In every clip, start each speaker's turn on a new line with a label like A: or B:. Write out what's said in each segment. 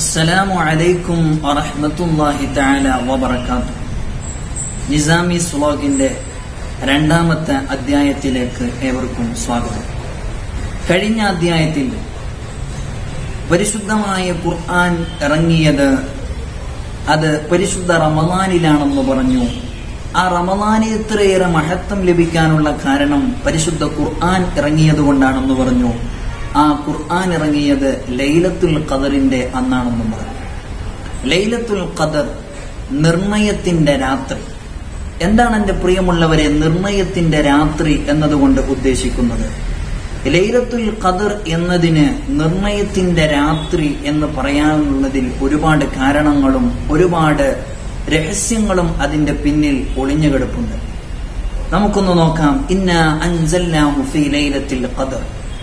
A: السلام عليكم ورحمة الله تعالى وبركاته നിസാമി സ്ലോഗിന്റെ രണ്ടാമത്തെ അധ്യായത്തിലേക്ക് ഏവർക്കും സ്വാഗതം കഴിഞ്ഞ അധ്യായത്തിൽ പരിശുദ്ധമായ ഖുർആൻ ഇറങ്ങിയത് അത് പരിശുദ്ധ റമദാനിലാണെന്ന് പറഞ്ഞു ആ റമദാനിൽ ഇത്രയേറെ മഹത്വം ലഭിക്കാനുള്ള കാരണം പരിശുദ്ധ ഖുർആൻ ഇറങ്ങിയത് കൊണ്ടാണെന്ന് പറഞ്ഞു ആ ഖുർആൻ ഇറങ്ങിയത് ലൈലത്തുൽ ഖദറിന്റെ അന്നാണെന്നും പറഞ്ഞു ലൈലത്തുൽ ഖദർ നിർണയത്തിന്റെ രാത്രി എന്താണ് എന്റെ പ്രിയമുള്ളവരെ നിർണയത്തിന്റെ രാത്രി എന്നതുകൊണ്ട് ഉദ്ദേശിക്കുന്നത് ലൈലത്തുൽ ഖദർ എന്നതിന് നിർണയത്തിന്റെ രാത്രി എന്ന് പറയാനുള്ളതിൽ ഒരുപാട് കാരണങ്ങളും ഒരുപാട് രഹസ്യങ്ങളും അതിന്റെ പിന്നിൽ ഒളിഞ്ഞുകിടപ്പുണ്ട് നമുക്കൊന്ന് നോക്കാം ഇന്ന അൻസല്ലാഹു ഫീ ലൈലത്തിൽ ഖദർ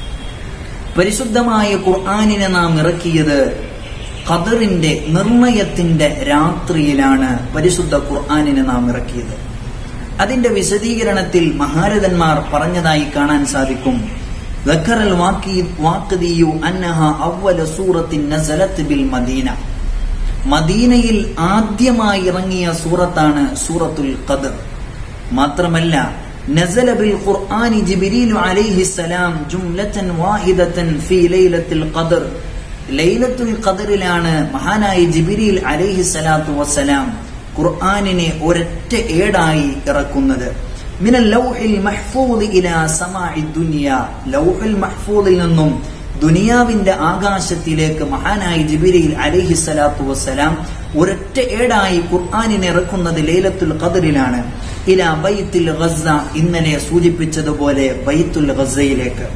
A: പരിശുദ്ധമായ ഖുർആാനിനെ നാം ഇറക്കിയത് ഖദറിന്റെ നിർണയത്തിന്റെ രാത്രിയിലാണ് പരിശുദ്ധ ഖുർആാനിനെ നാം ഇറക്കിയത് അതിന്റെ വിശദീകരണത്തിൽ മഹാരഥന്മാർ പറഞ്ഞതായി കാണാൻ സാധിക്കും ذكر الواقدي أنها أول سورة نزلت بالمدينة മദീനയിൽ ആദ്യമായി ഇറങ്ങിയ സൂറത്താണ് സൂറത്തുൽ ഖദർ മാത്രമല്ല نزل بالقرآن جبريل عليه السلام جملة واحدة في ليلة القدر ലൈലത്തുൽ ഖദറിലാണ് മഹാനായ ജിബിരിൽ അലൈഹി സ്വലാത്തു വസ്സലാം ഖുർആാനിനെ ഒരൊറ്റ ഏടായി ഇറക്കുന്നത് മിനൽ ലൗഹിൽ മഹ്ഫൂദ് ഇലാ സമാഇ ദുനിയ ലൗഹുൽ മഹ്ഫൂദിൽ നിന്നും ദുനിയാവിന്റെ ആകാശത്തിലേക്ക് മഹാനായ ജിബിരിൽ അലൈഹി സ്വലാത്തു വസ്സലാം ഒരൊറ്റ ഏടായി ഖുർആാനിനെ ഇറക്കുന്നത് ലൈലത്തുൽ ഖദറിലാണ് ഇല ബൈത്തുൽ ഗസ ഇന്നലെ സൂചിപ്പിച്ചതുപോലെ ബൈത്തുൽ ഗസയിലേക്ക്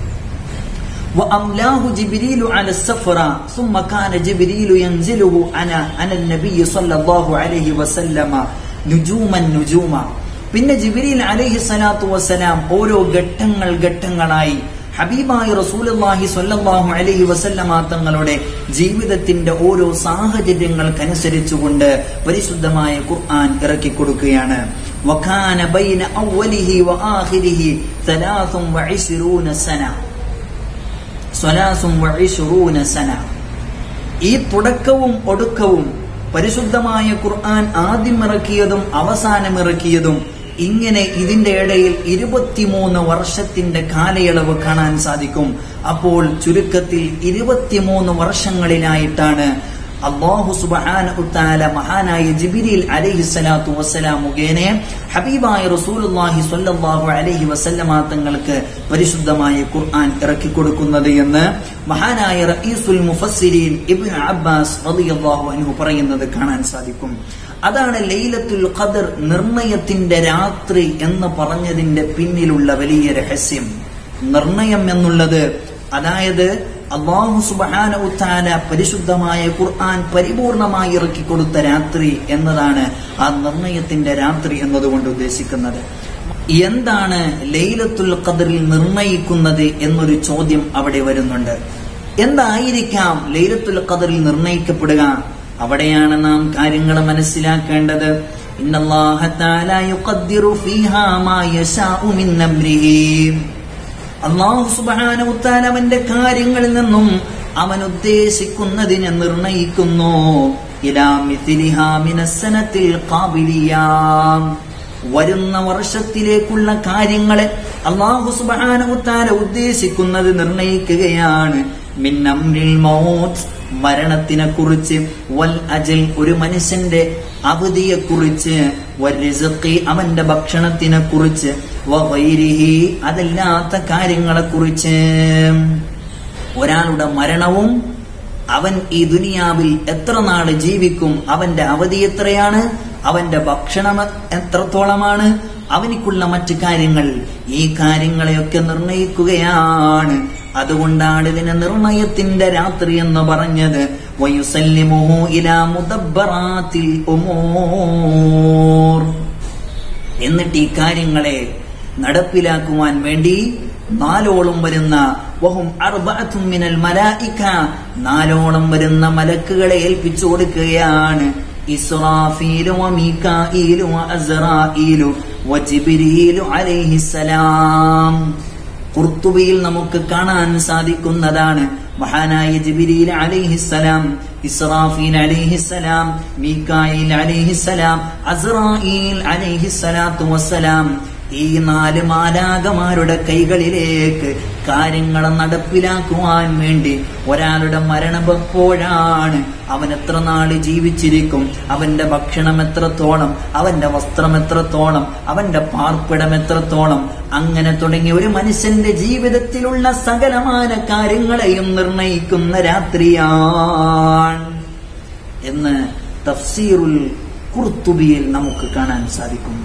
A: وأملاه جبريل على السفرة ثم كان جبريل ينزله على على النبي صلى الله عليه وسلم نجوما نجوما പിന്നെ ജിബിരിൽ അലൈഹി സ്വലാത്തു വസ്സലാം ഓരോ ഘട്ടങ്ങൾ ഘട്ടങ്ങളായി ഹബീബായി റസൂലുള്ളാഹി സ്വല്ലല്ലാഹു അലൈഹി വസല്ലമ തങ്ങളുടെ ജീവിതത്തിന്റെ ഓരോ സാഹചര്യങ്ങൾക്കനുസരിച്ചുകൊണ്ട് പരിശുദ്ധമായ ഖുർആൻ ഇറക്കി കൊടുക്കുകയാണ് വകാന ബൈന അവലിഹി വആഖിരിഹി 23 സന സ്വലാസും വഇശുറൂന സന ഈ തുടക്കവും ഒടുക്കവും പരിശുദ്ധമായ ഖുർആൻ ആദ്യം ഇറക്കിയതും അവസാനം ഇറക്കിയതും ഇങ്ങനെ ഇതിന്റെ ഇടയിൽ ഇരുപത്തിമൂന്ന് വർഷത്തിന്റെ കാലയളവ് കാണാൻ സാധിക്കും അപ്പോൾ ചുരുക്കത്തിൽ ഇരുപത്തിമൂന്ന് വർഷങ്ങളിലായിട്ടാണ് അള്ളാഹു സുബാന മഹാനായ ജിബിരിൽ അലൈഹി സ്വലാത്തു വസ്സലാം മുഖേന ഹബീബായ റസൂലുല്ലാഹി സ്വല്ലല്ലാഹു അലൈഹി വസല്ലമ തങ്ങൾക്ക് പരിശുദ്ധമായ ഖുർആൻ ഇറക്കി കൊടുക്കുന്നത് എന്ന് മഹാനായ റഈസുൽ മുഫസ്സിരീൻ ഇബ്നു അബ്ബാസ് റളിയല്ലാഹു അൻഹു പറയുന്നത് കാണാൻ സാധിക്കും അതാണ് ലൈലത്തുൽ ഖദർ നിർണയത്തിന്റെ രാത്രി എന്ന് പറഞ്ഞതിന്റെ പിന്നിലുള്ള വലിയ രഹസ്യം നിർണയം എന്നുള്ളത് അതായത് അള്ളാഹു സുബാന ഉത്താന പരിശുദ്ധമായ ഖുർആൻ പരിപൂർണമായി ഇറക്കിക്കൊടുത്ത രാത്രി എന്നതാണ് ആ നിർണയത്തിന്റെ രാത്രി എന്നതുകൊണ്ട് ഉദ്ദേശിക്കുന്നത് എന്താണ് ലൈലത്തുൽ ഖദറിൽ നിർണയിക്കുന്നത് എന്നൊരു ചോദ്യം അവിടെ വരുന്നുണ്ട് എന്തായിരിക്കാം ലൈലത്തുൽ ഖദറിൽ നിർണയിക്കപ്പെടുക അവിടെയാണ് നാം കാര്യങ്ങൾ മനസ്സിലാക്കേണ്ടത് ഇന്നല്ലാഹ തആല യുഖദ്ദിറു ഫീഹാ മാ യശാഉ മിൻ അംരിഹി അള്ളാഹു സുബാനവുത്താൻ അവന്റെ കാര്യങ്ങളിൽ നിന്നും അവൻ ഉദ്ദേശിക്കുന്നതിനെ നിർണയിക്കുന്നു ഇലാമിത്തിലിഹാമിനസനത്തിൽ കാബിലിയാം വരുന്ന വർഷത്തിലേക്കുള്ള കാര്യങ്ങളെ അള്ളാഹു സുബാനവുത്താല ഉദ്ദേശിക്കുന്നത് നിർണയിക്കുകയാണ് മിന്നമ്രിൽ മൗത്ത് മരണത്തിനെ കുറിച്ച് വൽ അജൽ ഒരു മനുഷ്യന്റെ അവധിയെ കുറിച്ച് അവന്റെ ഭക്ഷണത്തിനെ കുറിച്ച് അതല്ലാത്ത കാര്യങ്ങളെ കുറിച്ച് ഒരാളുടെ മരണവും അവൻ ഈ ദുനിയാവിൽ എത്ര നാള് ജീവിക്കും അവന്റെ അവധി എത്രയാണ് അവന്റെ ഭക്ഷണം എത്രത്തോളമാണ് അവനിക്കുള്ള മറ്റു കാര്യങ്ങൾ ഈ കാര്യങ്ങളെയൊക്കെ നിർണയിക്കുകയാണ് അതുകൊണ്ടാണ് ഇതിന് നിർണയത്തിന്റെ രാത്രി എന്ന് പറഞ്ഞത് എന്നിട്ട് ഈ കാര്യങ്ങളെ നടപ്പിലാക്കുവാൻ വേണ്ടി നാലോളം വരുന്ന വഹും മിനൽ മലായിക്ക നാലോളം വരുന്ന മലക്കുകളെ ഏൽപ്പിച്ചു കൊടുക്കുകയാണ് ഇസ്രാഫീലു മീകായിലു അസ്റായിലു വജിബ്രീലു അലൈഹിസ്സലാം കുർത്തുബിയിൽ നമുക്ക് കാണാൻ സാധിക്കുന്നതാണ് മഹാനായ ജിബിരിയിൽ അലിഹിസലാം ഇസ്രാഫീൽ അലിഹിസലാം മീക്കായിൽ അലിഹിസലാം അസ്രായിൽ അലിഹിസലാത്തു വസ്സലാം ഈ നാല് മാലാകമാരുടെ കൈകളിലേക്ക് കാര്യങ്ങൾ നടപ്പിലാക്കുവാൻ വേണ്ടി ഒരാളുടെ മരണം എപ്പോഴാണ് അവൻ എത്ര നാള് ജീവിച്ചിരിക്കും അവന്റെ ഭക്ഷണം എത്രത്തോളം അവന്റെ വസ്ത്രം എത്രത്തോളം അവന്റെ പാർപ്പിടം എത്രത്തോളം അങ്ങനെ തുടങ്ങി ഒരു മനുഷ്യന്റെ ജീവിതത്തിലുള്ള സകലമാന കാര്യങ്ങളെയും നിർണയിക്കുന്ന രാത്രിയാണ് എന്ന് തഫ്സീറുൽ കുർത്തുബിയിൽ നമുക്ക് കാണാൻ സാധിക്കുന്നു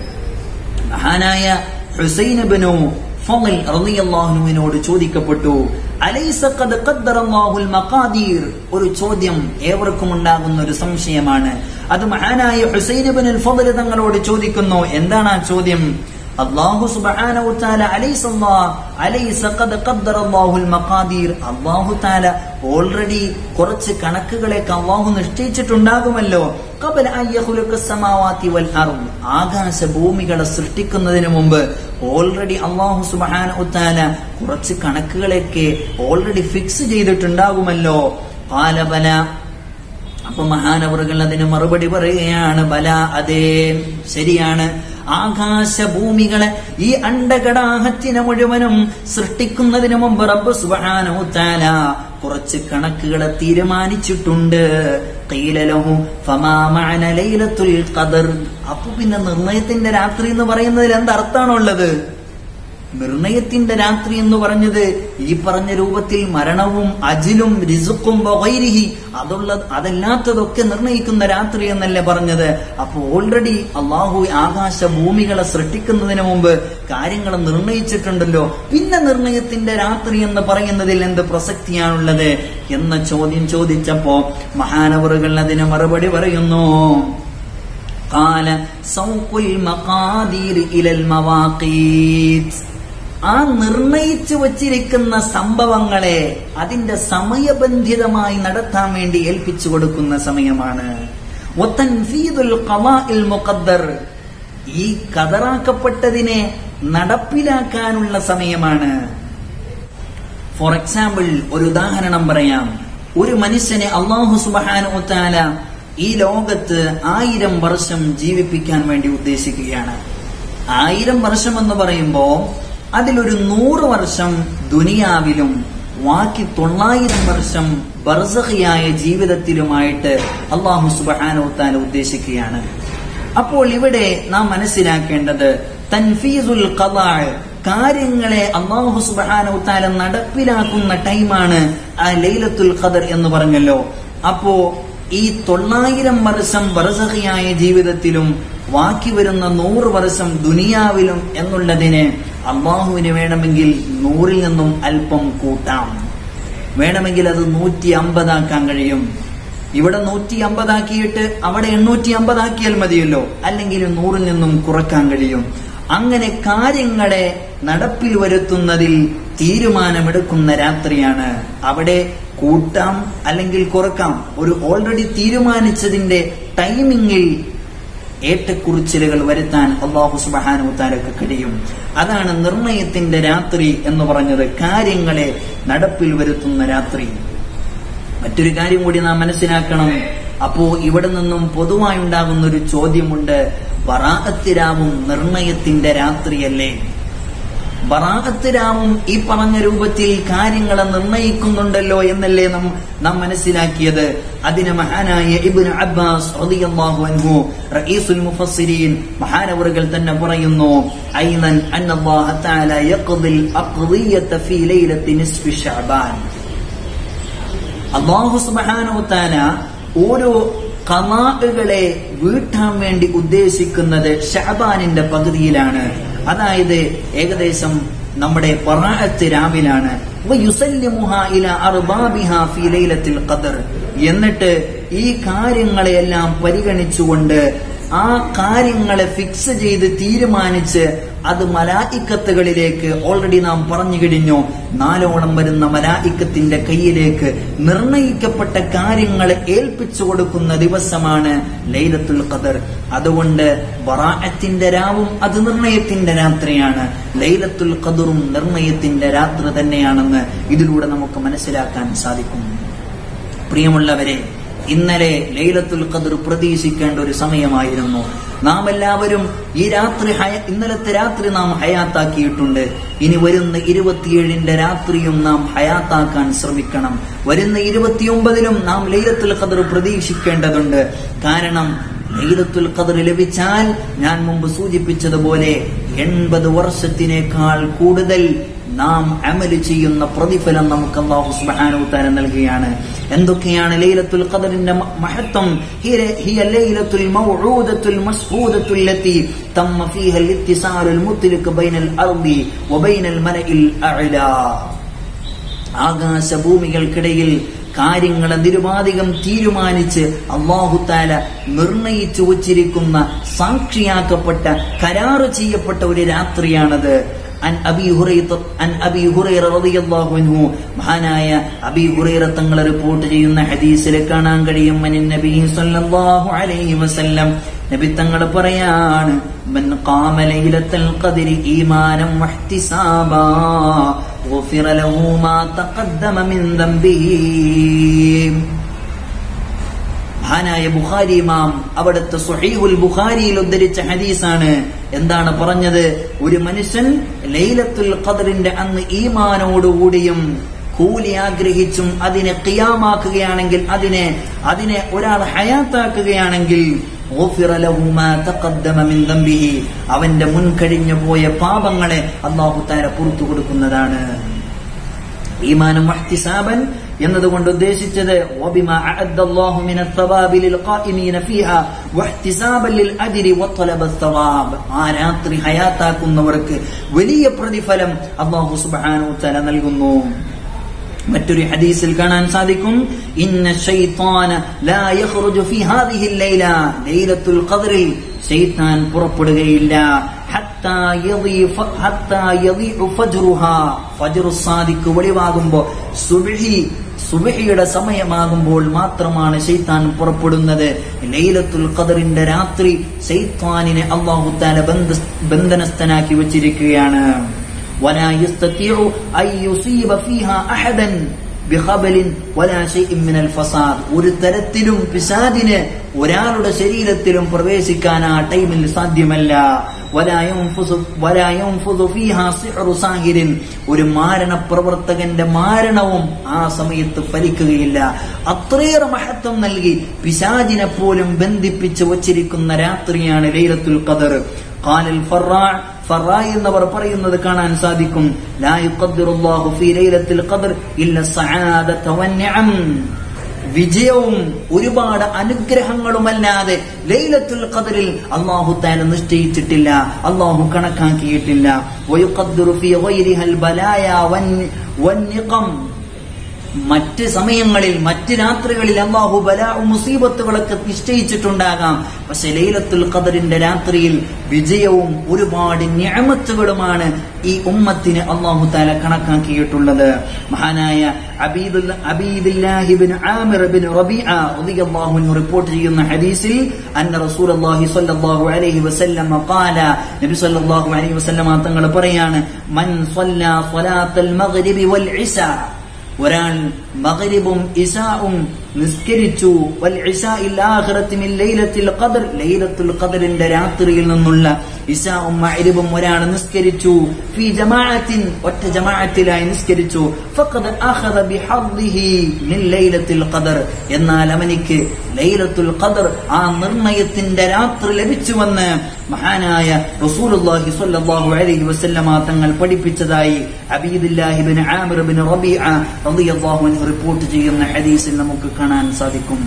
A: മഹാനായ ഹുസൈനബിനു ഫളൽ റളിയല്ലാഹുവിനോട് ചോദിക്കപ്പെട്ടു അലൈസ ഖദ് ഖദ്ദറല്ലാഹുൽ മഖാദീർ ഒരു ചോദ്യം ഏവർക്കും ഉണ്ടാകുന്ന ഒരു സംശയമാണ് അത് മഹാനായ ഹുസൈനബിനുൽ ഫളൽ തങ്ങളോട് ചോദിക്കുന്നു എന്താണ് ആ ചോദ്യം അള്ളാഹു സുബ്ഹാനഹു തആല അലൈസ അലൈസ ഖദ് ഖദ്ദറല്ലാഹുൽ മഖാദീർ അല്ലാഹു തആല ഓൾറെഡി കുറച്ച് കണക്കുകളൊക്കെ അള്ളാഹു നിശ്ചയിച്ചിട്ടുണ്ടാകുമല്ലോ ഖബല അൻ യഖ്ലുഖ സമാവാതി വൽ അർദ് ആകാശ ഭൂമികളെ സൃഷ്ടിക്കുന്നതിന് മുമ്പ് ഓൾറെഡി അള്ളാഹു സുബ്ഹാനഹു തആല കുറച്ച് കണക്കുകളൊക്കെ ഓൾറെഡി ഫിക്സ് ചെയ്തിട്ടുണ്ടാകുമല്ലോ ഖാല ബല അപ്പൊ മഹാനവറുകൾ അതിന് മറുപടി പറയുകയാണ് ബല അതേ ശരിയാണ് ആകാശ ഭൂമികളെ ഈ അണ്ടകടാഹത്തിനെ മുഴുവനും സൃഷ്ടിക്കുന്നതിന് മുമ്പ് റബ്ബ് സുബ്ഹാനഹു തആല കുറച്ച് കണക്കുകളെ തീരുമാനിച്ചിട്ടുണ്ട് ഖീലലഹു ഫമാ മഅന ലൈലത്തുൽ ഖദർ അപ്പൊ പിന്നെ നിർണയത്തിന്റെ രാത്രി എന്ന് പറയുന്നതിൽ എന്തർത്ഥാണുള്ളത് നിർണയത്തിന്റെ രാത്രി എന്ന് പറഞ്ഞത് ഈ പറഞ്ഞ രൂപത്തിൽ മരണവും അജിലും റിസുക്കും വഗൈരിഹി അതുള്ള അതല്ലാത്തതൊക്കെ നിർണയിക്കുന്ന രാത്രി എന്നല്ലേ പറഞ്ഞത് അപ്പൊ ഓൾറെഡി അള്ളാഹു ആകാശ ഭൂമികളെ സൃഷ്ടിക്കുന്നതിന് മുമ്പ് കാര്യങ്ങൾ നിർണയിച്ചിട്ടുണ്ടല്ലോ പിന്നെ നിർണയത്തിന്റെ രാത്രി എന്ന് പറയുന്നതിൽ എന്ത് പ്രസക്തിയാണുള്ളത് എന്ന ചോദ്യം ചോദിച്ചപ്പോ മഹാനവറുകൾ അതിന് മറുപടി പറയുന്നു قال سوق المقادير إلى المواقيت ആ നിർണയിച്ചു വച്ചിരിക്കുന്ന സംഭവങ്ങളെ അതിന്റെ സമയബന്ധിതമായി നടത്താൻ വേണ്ടി ഏൽപ്പിച്ചു കൊടുക്കുന്ന സമയമാണ് വതൻഫീദുൽ ഖവാഇൽ മുഖദ്ദർ ഈ കതറാക്കപ്പെട്ടതിനെ നടപ്പിലാക്കാനുള്ള സമയമാണ് ഫോർ എക്സാമ്പിൾ ഒരു ഉദാഹരണം പറയാം ഒരു മനുഷ്യനെ അള്ളാഹു സുബാനു താല ഈ ലോകത്ത് ആയിരം വർഷം ജീവിപ്പിക്കാൻ വേണ്ടി ഉദ്ദേശിക്കുകയാണ് ആയിരം വർഷം എന്ന് പറയുമ്പോ അതിലൊരു നൂറ് വർഷം ദുനിയാവിലും ബാക്കി തൊള്ളായിരം വർഷം ബർസഹിയായ ജീവിതത്തിലുമായിട്ട് അള്ളാഹു സുബാനോത്താല ഉദ്ദേശിക്കുകയാണ് അപ്പോൾ ഇവിടെ നാം മനസ്സിലാക്കേണ്ടത് തൻഫീസുൽ ഖദാ കാര്യങ്ങളെ അള്ളാഹു സുബാനോത്താല നടപ്പിലാക്കുന്ന ടൈമാണ് ആ ലൈലത്തുൽ ഖദർ എന്ന് പറഞ്ഞല്ലോ അപ്പോ ഈ തൊള്ളായിരം വർഷം ബർസഹിയായ ജീവിതത്തിലും ബാക്കി വരുന്ന നൂറ് വർഷം ദുനിയാവിലും എന്നുള്ളതിന് അള്ളാഹുവിന് വേണമെങ്കിൽ നൂറിൽ നിന്നും അല്പം കൂട്ടാം വേണമെങ്കിൽ അത് നൂറ്റി അമ്പതാക്കാൻ കഴിയും ഇവിടെ നൂറ്റി അമ്പതാക്കിയിട്ട് അവിടെ എണ്ണൂറ്റി അമ്പതാക്കിയാൽ മതിയല്ലോ അല്ലെങ്കിൽ നൂറിൽ നിന്നും കുറക്കാൻ കഴിയും അങ്ങനെ കാര്യങ്ങളെ നടപ്പിൽ വരുത്തുന്നതിൽ തീരുമാനമെടുക്കുന്ന രാത്രിയാണ് അവിടെ കൂട്ടാം അല്ലെങ്കിൽ കുറക്കാം ഒരു ഓൾറെഡി തീരുമാനിച്ചതിന്റെ ടൈമിങ്ങിൽ ഏറ്റക്കുറിച്ചിലുകൾ വരുത്താൻ അള്ളാഹു സുബാനു താലക്ക് കഴിയും അതാണ് നിർണയത്തിന്റെ രാത്രി എന്ന് പറഞ്ഞത് കാര്യങ്ങളെ നടപ്പിൽ വരുത്തുന്ന രാത്രി മറ്റൊരു കാര്യം കൂടി നാം മനസ്സിലാക്കണം അപ്പോ ഇവിടെ നിന്നും പൊതുവായി ഉണ്ടാകുന്ന ഒരു ചോദ്യമുണ്ട് ബറാഅത്തിരാവും നിർണയത്തിന്റെ രാത്രിയല്ലേ ബറാഅത്തിരാവും ഈ പറഞ്ഞ രൂപത്തിൽ കാര്യങ്ങളെ നിർണയിക്കുന്നുണ്ടല്ലോ എന്നല്ലേ നാം നാം മനസ്സിലാക്കിയത് അതിന് മഹാനായ ഇബ്നു അബ്ബാസ് റളിയല്ലാഹു അൻഹു റഈസുൽ മുഫസ്സിരീൻ മഹാനവറുകൾ തന്നെ പറയുന്നു ഐനൻ അന്നല്ലാഹ തആല യഖ്ദിൽ അഖ്ദിയത ഫീ ലൈലത്തി നിസ്ഫി ശഅബാൻ അല്ലാഹു സുബ്ഹാനഹു തആല ഓരോ കമാകളെ വീട്ടാൻ വേണ്ടി ഉദ്ദേശിക്കുന്നത് ഷഹബാനിന്റെ പകുതിയിലാണ് അതായത് ഏകദേശം നമ്മുടെ പറാഅത്ത് രാവിലാണ് എന്നിട്ട് ഈ കാര്യങ്ങളെയെല്ലാം പരിഗണിച്ചുകൊണ്ട് ആ കാര്യങ്ങളെ ഫിക്സ് ചെയ്ത് തീരുമാനിച്ച് അത് മലായിക്കത്തുകളിലേക്ക് ഓൾറെഡി നാം പറഞ്ഞു കഴിഞ്ഞു നാലോളം വരുന്ന മലായിക്കത്തിന്റെ കയ്യിലേക്ക് നിർണയിക്കപ്പെട്ട കാര്യങ്ങളെ ഏൽപ്പിച്ചു കൊടുക്കുന്ന ദിവസമാണ് ലൈലത്തുൽ ഖദർ അതുകൊണ്ട് ബറാഅത്തിന്റെ രാവും അത് നിർണയത്തിന്റെ രാത്രിയാണ് ലൈലത്തുൽ ഖദറും നിർണയത്തിന്റെ രാത്രി തന്നെയാണെന്ന് ഇതിലൂടെ നമുക്ക് മനസ്സിലാക്കാൻ സാധിക്കും പ്രിയമുള്ളവരെ ഇന്നലെ ലൈലത്തുൽ ഖദർ പ്രതീക്ഷിക്കേണ്ട ഒരു സമയമായിരുന്നു നാം എല്ലാവരും ഈ രാത്രി ഹയ- ഇന്നലത്തെ രാത്രി നാം ഹയാത്താക്കിയിട്ടുണ്ട് ഇനി വരുന്ന ഇരുപത്തിയേഴിന്റെ രാത്രിയും നാം ഹയാത്താക്കാൻ ശ്രമിക്കണം വരുന്ന ഇരുപത്തിയൊമ്പതിലും നാം ലൈലത്തുൽ ഖദർ പ്രതീക്ഷിക്കേണ്ടതുണ്ട് കാരണം ലൈലത്തുൽ ഖദർ ലഭിച്ചാൽ ഞാൻ മുമ്പ് സൂചിപ്പിച്ചതുപോലെ എൺപത് വർഷത്തിനേക്കാൾ കൂടുതൽ നാം അമല് ചെയ്യുന്ന പ്രതിഫലം നമുക്ക് അള്ളാഹു സുബ്ഹാനഹു തആല നൽകുകയാണ് എന്തൊക്കെയാണ് ലൈലത്തുൽ ഖദറിന്റെ മ- മഹത്വം ഹിയ- ഹിയ ലൈലത്തുൽ മൗഊദത്തുൽ മസ്ഊദത്തുൽ ലത്തി തമ്മ ഫീഹ ഇത്തിസാലുൽ മുത്ലിഖ് ബൈനൽ അർദി വബൈനൽ മലഇൽ അഅ്ലാ ആകാശഭൂമികൾക്കിടയിൽ കാര്യങ്ങളെ നിരുപാധികം തീരുമാനിച്ച് അള്ളാഹുത്താല നിർണയിച്ചു വച്ചിരിക്കുന്ന സാക്ഷിയാക്കപ്പെട്ട കരാറ് ചെയ്യപ്പെട്ട ഒരു രാത്രിയാണത് അൻ അബി ഹുറൈറ അൻ അബി ഹുറൈറ റളിയല്ലാഹു അൻഹു മഹാനായ അബി ഹുറൈറ തങ്ങൾ റിപ്പോർട്ട് ചെയ്യുന്ന ഹദീസിൽ കാണാൻ കഴിയും അനിൻ നബി സല്ലല്ലാഹു അലൈഹി വസല്ലം നബി തങ്ങൾ പറയാണ് മൻ ഖാമ ലൈലത്തുൽ ഖദ്രി ഈമാനം വഹ്തിസാബാ غفر له ما تقدم من ذنبه മഹാനായ ബുഖാരി ഇമാം അവിടുത്തെ സുഹൈഹുൽ ബുഖാരിയിൽ ഉദ്ധരിച്ച ഹദീസാണ് എന്താണ് പറഞ്ഞത് ഒരു മനുഷ്യൻ ലൈലത്തുൽ ഖദറിന്റെ അന്ന് ഈമാനോടുകൂടിയും കൂലി ആഗ്രഹിച്ചും അതിനെ ഖിയാമാക്കുകയാണെങ്കിൽ അതിനെ അതിനെ ഒരാൾ ഹയാത്താക്കുകയാണെങ്കിൽ غفر له ما تقدم من ذنبه അവന്റെ മുൻകഴിഞ്ഞു പോയ പാപങ്ങളെ അള്ളാഹു താര പുറത്തു കൊടുക്കുന്നതാണ് ഈമാനം വഹ്തിസാബൻ എന്നതുകൊണ്ട് ഉദ്ദേശിച്ചത് وبما أعد الله من الثواب للقائمين فيها واحتسابا للأجر وطلب الثواب ആ രാത്രി ഹയാത്താക്കുന്നവർക്ക് വലിയ പ്രതിഫലം അള്ളാഹു സുബ്ഹാനഹു തആല നൽകുന്നു മറ്റൊരു ഹദീസിൽ കാണാൻ സാധിക്കും ഇന്ന ഷൈത്താന ലാ യഖ്റുജു ഫി ഹാദിഹി ലൈല ലൈലത്തുൽ ഖദ്റിൽ ഷൈത്താൻ പുറപ്പെടുകയില്ല ഹത്താ യദീഫ ഹത്താ യദീഉ ഫജ്റുഹാ ഫജ്റു സാദിഖ് വെളിവാകുമ്പോൾ സുബ്ഹി സുബഹിയുടെ സമയമാകുമ്പോൾ മാത്രമാണ് ഷെയ്ത്താൻ പുറപ്പെടുന്നത് ലൈലത്തുൽ ഖദറിന്റെ രാത്രി ഷെയ്ത്താനിനെ അള്ളാഹു താല ബന്ധനസ്ഥനാക്കി വച്ചിരിക്കുകയാണ് ولا يستطيع أن يصيب فيها أحدا بخبل ولا شيء من الفساد ഒരു തരത്തിലും പിശാദിന് ഒരാളുടെ ശരീരത്തിലും പ്രവേശിക്കാൻ ആ ടൈമിൽ സാധ്യമല്ല ولا ينفذ ولا ينفذ فيها سحر ساهر ഒരു മാരണ പ്രവർത്തകന്റെ മാരണവും ആ സമയത്ത് ഫലിക്കുകയില്ല അത്രയേറെ മഹത്വം നൽകി പിശാജിനെ പോലും ബന്ധിപ്പിച്ച് വച്ചിരിക്കുന്ന രാത്രിയാണ് ലൈലത്തുൽ ഖദർ قال الفراع ഫറായി എന്നവർ പറയുന്നത് കാണാൻ സാധിക്കും ലാ യുഖദ്ദിറുല്ലാഹു ഫീ ലൈലത്തിൽ ഖദ്ർ ഇല്ല സആദത വന്നിഅം വിജയവും ഒരുപാട് അനുഗ്രഹങ്ങളുമല്ലാതെ ലൈലത്തുൽ ഖദറിൽ അള്ളാഹു താല നിശ്ചയിച്ചിട്ടില്ല അള്ളാഹു കണക്കാക്കിയിട്ടില്ല വയുഖദ്ദിറു ഫീ ഗൈരിഹൽ ബലായ വൻ വന്നിഖം മറ്റ് സമയങ്ങളിൽ മറ്റ് രാത്രികളിൽ അള്ളാഹു ബലാവും മുസീബത്തുകളൊക്കെ നിശ്ചയിച്ചിട്ടുണ്ടാകാം പക്ഷെ ലൈലത്തുൽ ഖദറിന്റെ രാത്രിയിൽ വിജയവും ഒരുപാട് ഞാമത്തുകളുമാണ് ഈ ഉമ്മത്തിന് അള്ളാഹു താല കണക്കാക്കിയിട്ടുള്ളത് മഹാനായ അബീദുൽ അബീദില്ലാഹിബിൻ ആമിർ ബിൻ റബീഅ റളിയല്ലാഹു അൻഹു റിപ്പോർട്ട് ചെയ്യുന്ന ഹദീസിൽ അന്ന റസൂലുള്ളാഹി സ്വല്ലല്ലാഹു അലൈഹി വസല്ലം ഖാല നബി സ്വല്ലല്ലാഹു അലൈഹി വസല്ലം തങ്ങൾ പറയാണ് മൻ സ്വല്ലാ സ്വലാത്തൽ മഗ്രിബി വൽ ഇശാ ഒരാൾ മഗ്രിബും ഇശാവും നിസ്കരിച്ചു വൽ ഇശാഇൽ ആഖിറത്തി മിൻ ലൈലത്തിൽ ഖദർ ലൈലത്തുൽ ഖദറിന്റെ രാത്രിയിൽ നിന്നുള്ള ഇശാവും മഗ്രിബും ഒരാൾ നിസ്കരിച്ചു ഫി ജമാഅത്തിൻ ഒറ്റ ജമാഅത്തിലായി നിസ്കരിച്ചു ഫഖദ് അഖദ ബിഹദ്ദിഹി മിൻ ലൈലത്തിൽ ഖദർ എന്നാൽ അവനിക്ക് ലൈലത്തുൽ ഖദർ ആ നിർണയത്തിന്റെ രാത്രി ലഭിച്ചുവെന്ന് മഹാനായ റസൂലുള്ളാഹി സ്വല്ലല്ലാഹു അലൈഹി വസല്ലമ തങ്ങൾ പഠിപ്പിച്ചതായി Abidullahi bin Amir bin Rabia റളിയല്ലാഹു അൻഹു റിപ്പോർട്ട് ചെയ്യുന്ന ഹദീസിൽ നമുക്ക് കാണാൻ സാധിക്കും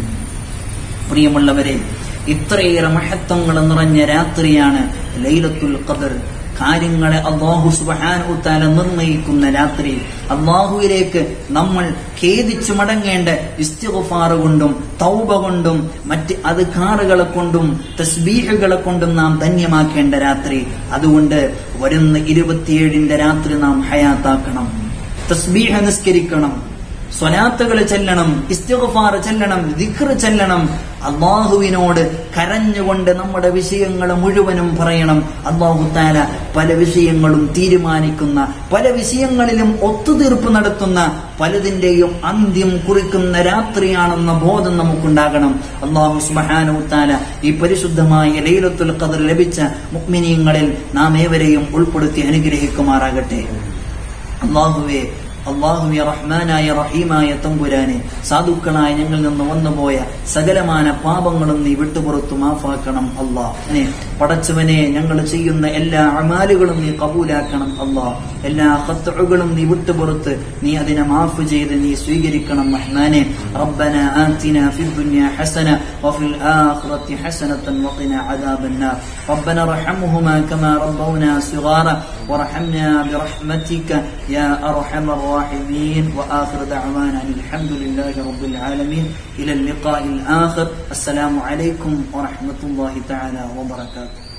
A: പ്രിയമുള്ളവരെ ഇത്രയേറെ മഹത്വങ്ങൾ നിറഞ്ഞ രാത്രിയാണ് ലൈലത്തുൽ ഖദർ കാര്യങ്ങളെ അള്ളാഹു സുബാനുത്താല നിർണയിക്കുന്ന രാത്രി അള്ളാഹുവിലേക്ക് നമ്മൾ ഖേദിച്ചു മടങ്ങേണ്ട ഇസ്തിഗുഫാർ കൊണ്ടും തൗബ കൊണ്ടും മറ്റ് അധികാറുകളെ കൊണ്ടും തസ്ബീഹുകളെ കൊണ്ടും നാം ധന്യമാക്കേണ്ട രാത്രി അതുകൊണ്ട് വരുന്ന ഇരുപത്തിയേഴിന്റെ രാത്രി നാം ഹയാത്താക്കണം തസ്ബീഹ നിസ്കരിക്കണം സ്വലാത്തുകൾ ചെല്ലണം ഇസ്തിഗ്ഫാർ ചെല്ലണം ദിഖർ ചെല്ലണം അള്ളാഹുവിനോട് കരഞ്ഞുകൊണ്ട് നമ്മുടെ വിഷയങ്ങൾ മുഴുവനും പറയണം അള്ളാഹു താല പല വിഷയങ്ങളും തീരുമാനിക്കുന്ന പല വിഷയങ്ങളിലും ഒത്തുതീർപ്പ് നടത്തുന്ന പലതിന്റെയും അന്ത്യം കുറിക്കുന്ന രാത്രിയാണെന്ന ബോധം നമുക്കുണ്ടാകണം അള്ളാഹു സുബാനു താല ഈ പരിശുദ്ധമായ ലൈലത്തുൽ ഖദർ ലഭിച്ച മുക്മിനീങ്ങളിൽ നാം ഏവരെയും ഉൾപ്പെടുത്തി അനുഗ്രഹിക്കുമാറാകട്ടെ അള്ളാഹുവെ അള്ളാഹുവെ റഹ്മാനായ റഹീമായ തമ്പുരാനെ സാധുക്കളായ ഞങ്ങളിൽ നിന്ന് വന്നുപോയ സകലമാന പാപങ്ങളും നീ വിട്ടുപുറത്തു മാഫാക്കണം അള്ളാ അനെ പടച്ചവനെ ഞങ്ങൾ ചെയ്യുന്ന എല്ലാ അമാലുകളും നീ കബൂലാക്കണം അള്ളാ എല്ലാ ഖത്തുകളും നീ വിട്ടുപുറത്ത് നീ അതിനെ മാഫ് ചെയ്ത് നീ സ്വീകരിക്കണം റഹ്മാനെ ربنا آتنا في الدنيا حسنة وفي الآخرة حسنة وقنا عذاب النار ربنا ارحمهما كما ربونا صغارا وارحمنا برحمتك يا أرحم الراحمين وآخر دعوانا أن الحمد لله رب العالمين إلى اللقاء الآخر السلام عليكم ورحمة الله تعالى وبركاته